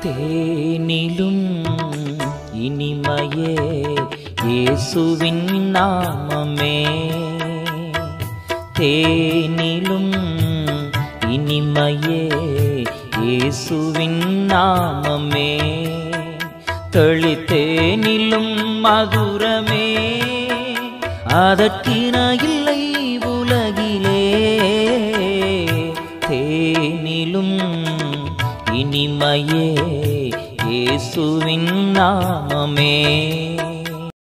தேனிலும் இனிமையே இயேசுவின் நாமமே தேனிலும் இனிமையே இயேசுவின் நாமமே தெளித்தேனிலும் மதுரமே அதற்கின இல்லை உலகிலே தேனிலும் இனிமையே இயேசுவின் நாமமே